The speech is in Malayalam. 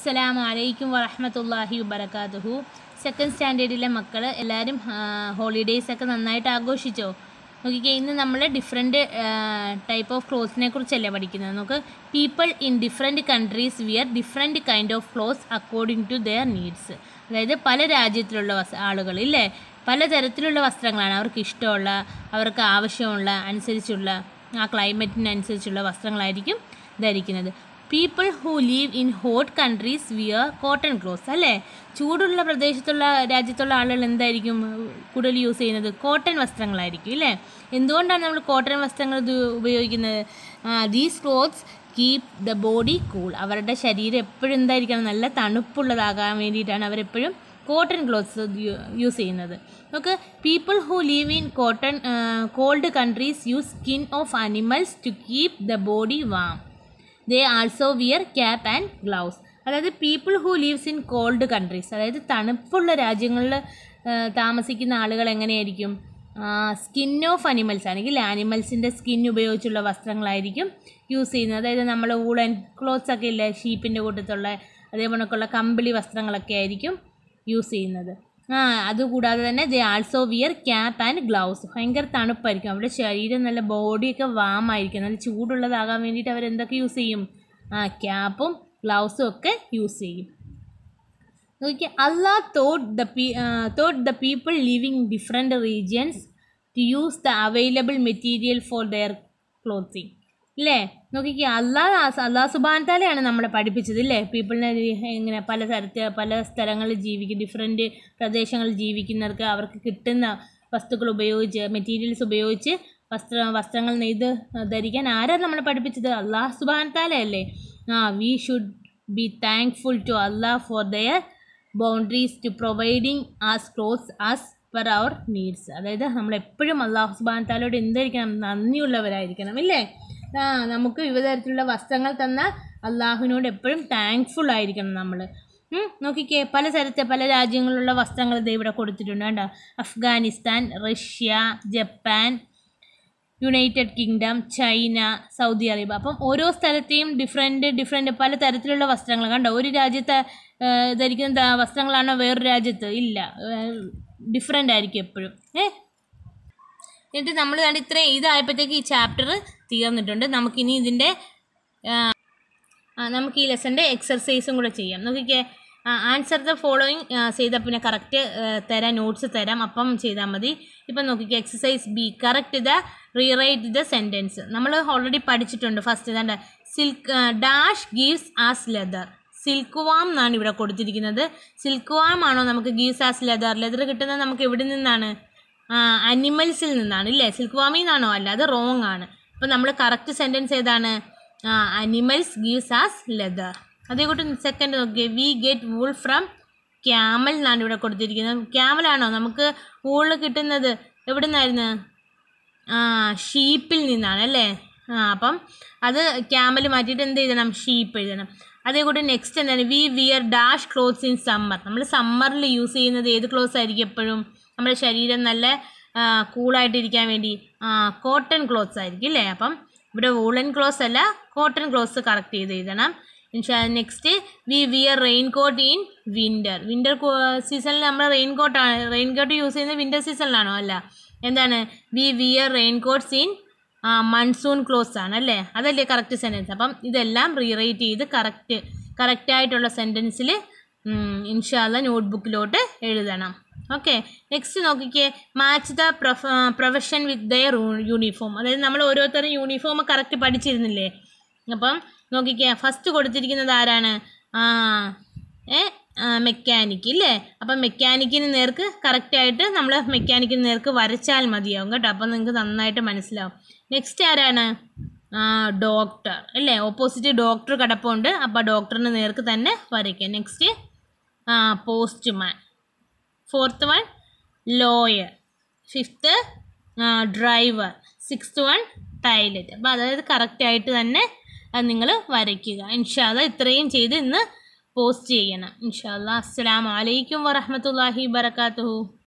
അസ്സലാമു അലൈക്കും വറഹമത്തല്ലാഹി വബർക്കാത്തുഹു സെക്കൻഡ് സ്റ്റാൻഡേർഡിലെ മക്കൾ എല്ലാവരും ഹോളിഡേയ്സ് ഒക്കെ നന്നായിട്ട് ആഘോഷിച്ചോ നോക്കിക്കേ ഇന്ന് നമ്മൾ ഡിഫറെൻറ്റ് ടൈപ്പ് ഓഫ് ക്ലോത്ത്സിനെ കുറിച്ചല്ലേ പഠിക്കുന്നത് നമുക്ക് people in different countries wear different kind of clothes according to their needs അതായത് പല രാജ്യത്തിലുള്ള വസ് ആളുകൾ ഇല്ലേ പലതരത്തിലുള്ള വസ്ത്രങ്ങളാണ് അവർക്ക് ഇഷ്ടമുള്ള അവർക്ക് ആവശ്യമുള്ള അനുസരിച്ചുള്ള ആ ക്ലൈമറ്റിനനുസരിച്ചുള്ള വസ്ത്രങ്ങളായിരിക്കും ധരിക്കുന്നത് people who live in hot countries wear cotton clothes അല്ലേ ചൂടുള്ള പ്രദേശത്തുള്ള രാജ്യത്തുള്ള ആളുകൾ എന്തായിരിക്കും കൂടുതൽ യൂസ് ചെയ്യുന്നത് കോട്ടൺ വസ്ത്രങ്ങളായിരിക്കും ഇല്ലേ എന്തുകൊണ്ടാണ് നമ്മൾ കോട്ടൺ വസ്ത്രങ്ങൾ ഇത് ഉപയോഗിക്കുന്നത് these clothes keep the body cool അവരുടെ ശരീരം എപ്പോഴും എന്തായിരിക്കണം നല്ല തണുപ്പുള്ളതാകാൻ വേണ്ടിയിട്ടാണ് അവരെപ്പോഴും കോട്ടൺ ക്ലോത്ത്സ് യൂസ് ചെയ്യുന്നത് നമുക്ക് people who live in cotton cold countries use skin of animals to keep the body warm they also wear cap and gloves അതായത് people who lives in cold countries അതായത് തണുപ്പുള്ള രാജ്യങ്ങളിൽ താമസിക്കുന്ന ആളുകൾ എങ്ങനെയായിരിക്കും സ്കിൻ ഓഫ് അനിമൽസ് ആണെങ്കിൽ ആനിമൽസിൻ്റെ സ്കിൻ ഉപയോഗിച്ചുള്ള വസ്ത്രങ്ങളായിരിക്കും യൂസ് ചെയ്യുന്നത് അതായത് നമ്മൾ ഊളൻ ക്ലോത്ത്സ് ഒക്കെ ഇല്ലേ ഷീപ്പിൻ്റെ കൂട്ടത്തുള്ള അതേപോലൊക്കെയുള്ള കമ്പിളി വസ്ത്രങ്ങളൊക്കെ ആയിരിക്കും യൂസ് ചെയ്യുന്നത് ആ അതുകൂടാതെ തന്നെ they also wear cap and gloves ഭയങ്കര തണുപ്പായിരിക്കും അവരുടെ ശരീരം നല്ല ബോഡിയൊക്കെ വാമായിരിക്കും നല്ല ചൂടുള്ളതാകാൻ വേണ്ടിയിട്ട് അവരെന്തൊക്കെ യൂസ് ചെയ്യും ആ ക്യാപ്പും ഗ്ലൗസും ഒക്കെ യൂസ് ചെയ്യും നോക്കിയാൽ അള്ളാ തോട്ട് ദ പീ taught the people living different regions to use the available material for their clothing ഇല്ലേ നോക്കിക്കേ അള്ളാഹ് അള്ളാഹ് സുബാൻതാലയാണ് നമ്മളെ പഠിപ്പിച്ചത് ഇല്ലേ പീപ്പിളിനെ ഇങ്ങനെ പല തരത്തിൽ പല സ്ഥലങ്ങളിൽ ജീവിക്കും ഡിഫറെൻറ്റ് പ്രദേശങ്ങളിൽ ജീവിക്കുന്നവർക്ക് അവർക്ക് കിട്ടുന്ന വസ്തുക്കൾ ഉപയോഗിച്ച് മെറ്റീരിയൽസ് ഉപയോഗിച്ച് വസ്ത്ര വസ്ത്രങ്ങൾ നെയ്ത് ധരിക്കാൻ ആരാണ് നമ്മളെ പഠിപ്പിച്ചത് അള്ളാഹ് സുബാൻതാലയല്ലേ ആ we should be thankful to Allah for their boundaries to providing us clothes as per our needs അതായത് നമ്മളെപ്പോഴും അള്ളാഹു സുബാൻ താലോട് എന്തായിരിക്കണം നന്ദിയുള്ളവരായിരിക്കണം ഇല്ലേ ആ നമുക്ക് വിവിധ തരത്തിലുള്ള വസ്ത്രങ്ങൾ തന്ന അള്ളാഹുവിനോട് എപ്പോഴും താങ്ക്ഫുൾ ആയിരിക്കണം നമ്മൾ നോക്കിക്കേ പല തരത്തെ പല രാജ്യങ്ങളിലുള്ള വസ്ത്രങ്ങൾ ഇത് ഇവിടെ കൊടുത്തിട്ടുണ്ട് കണ്ടോ Afghanistan Russia Japan United Kingdom China Saudi Arabia അപ്പം ഓരോ സ്ഥലത്തെയും ഡിഫറെൻറ്റ് ഡിഫറെൻറ്റ് പല തരത്തിലുള്ള വസ്ത്രങ്ങൾ കണ്ടോ ഒരു രാജ്യത്തെ ധരിക്കുന്ന വസ്ത്രങ്ങളാണോ വേറൊരു രാജ്യത്ത് ഇല്ല ഡിഫറെൻ്റ് ആയിരിക്കും എപ്പോഴും ഏ എന്നിട്ട് നമ്മൾ കണ്ട് ഇത്രയും ഇതായപ്പോഴത്തേക്ക് ഈ ചാപ്റ്റർ തീർന്നിട്ടുണ്ട് നമുക്കിനി ഇതിൻ്റെ നമുക്ക് ഈ ലെസൻ്റെ എക്സർസൈസും കൂടെ ചെയ്യാം നോക്കിക്കേ ആൻസർ ദ ഫോളോയിങ് ചെയ്താൽ പിന്നെ കറക്റ്റ് തരാം നോട്ട്സ് തരാം അപ്പം ചെയ്താൽ മതി ഇപ്പം നോക്കിക്കേ exercise B correct the rewrite the sentence നമ്മൾ ഓൾറെഡി പഠിച്ചിട്ടുണ്ട് ഫസ്റ്റ് ഇതാണ്ട് silk dash gives us leather silk warm എന്നാണ് ഇവിടെ കൊടുത്തിരിക്കുന്നത് സിൽക്ക് വാം ആണോ നമുക്ക് ഗീവ്സ് ആസ് ലെതർ ലെതർ കിട്ടുന്നത് നമുക്ക് എവിടെ നിന്നാണ് അനിമൽസിൽ നിന്നാണ് ഇല്ലേ സിൽക്ക് വാമിൽ നിന്നാണോ അല്ല അത് റോങ് ആണ് അപ്പോൾ നമ്മൾ കറക്റ്റ് സെൻറ്റൻസ് ഏതാണ് അനിമൽസ് ഗീവ്സ് ആസ് ലെതർ അതേകൂട്ട് സെക്കൻഡ് നോക്കിയേ we get wool from camel എന്നാണ് ഇവിടെ കൊടുത്തിരിക്കുന്നത് ക്യാമലാണോ നമുക്ക് വൂള് കിട്ടുന്നത് എവിടെ നിന്നായിരുന്നു ആ ഷീപ്പിൽ നിന്നാണ് അല്ലേ ആ അപ്പം അത് ക്യാമൽ മാറ്റിയിട്ട് എന്ത് എഴുതണം ഷീപ്പ് എഴുതണം അതേകൂട്ട് നെക്സ്റ്റ് എന്താണ് we wear dash clothes in summer നമ്മൾ സമ്മറിൽ യൂസ് ചെയ്യുന്നത് ഏത് ക്ലോത്ത്സ് ആയിരിക്കും എപ്പോഴും നമ്മുടെ ശരീരം നല്ല കൂളായിട്ടിരിക്കാൻ വേണ്ടി ആ കോട്ടൺ ക്ലോത്ത്സ് ആയിരിക്കും അല്ലേ അപ്പം ഇവിടെ വൂളൻ ക്ലോത്ത്സ് അല്ല കോട്ടൺ ക്ലോത്ത്സ് കറക്റ്റ് ചെയ്ത് എഴുതണം next we wear rain coat in winter winter സീസണിൽ നമ്മൾ റെയിൻ കോട്ടാണ് റെയിൻ കോട്ട് യൂസ് ചെയ്യുന്നത് വിൻ്റർ സീസണിലാണോ അല്ല എന്താണ് we wear rain coats in monsoon clothes ആണ് അല്ലേ അതല്ലേ കറക്റ്റ് സെൻറ്റൻസ് അപ്പം ഇതെല്ലാം റീറൈറ്റ് ചെയ്ത് കറക്റ്റ് കറക്റ്റായിട്ടുള്ള സെൻറ്റൻസിൽ ഇൻഷാല്ല നോട്ട്ബുക്കിലോട്ട് എഴുതണം ഓക്കെ നെക്സ്റ്റ് നോക്കിക്കേ match the prof profession with their uniform അതായത് നമ്മൾ ഓരോരുത്തരും യൂണിഫോം കറക്റ്റ് പഠിച്ചിരുന്നില്ലേ അപ്പം നോക്കിക്കേ ഫസ്റ്റ് കൊടുത്തിരിക്കുന്നത് ആരാണ് ആ ഏ മെക്കാനിക്ക് ഇല്ലേ അപ്പം മെക്കാനിക്കിന് നേർക്ക് കറക്റ്റായിട്ട് നമ്മൾ മെക്കാനിക്കിന് നേർക്ക് വരച്ചാൽ മതിയാവും കേട്ടോ അപ്പം നിങ്ങൾക്ക് നന്നായിട്ട് മനസ്സിലാവും നെക്സ്റ്റ് ആരാണ് ഡോക്ടർ അല്ലേ ഓപ്പോസിറ്റ് ഡോക്ടർ കിടപ്പുണ്ട് അപ്പോൾ ഡോക്ടറിന് നേർക്ക് തന്നെ വരയ്ക്കുക next postman fourth one lawyer fifth driver sixth one tailor അപ്പോൾ അതായത് കറക്റ്റായിട്ട് തന്നെ അത് നിങ്ങൾ വരയ്ക്കുക ഇൻഷാല്ല ഇത്രയും ചെയ്ത് ഇന്ന് പോസ്റ്റ് ചെയ്യണം ഇൻഷാല്ല അസ്സാം വലൈക്കും വറഹമത്തല്ലാഹി വബർക്കാത്തു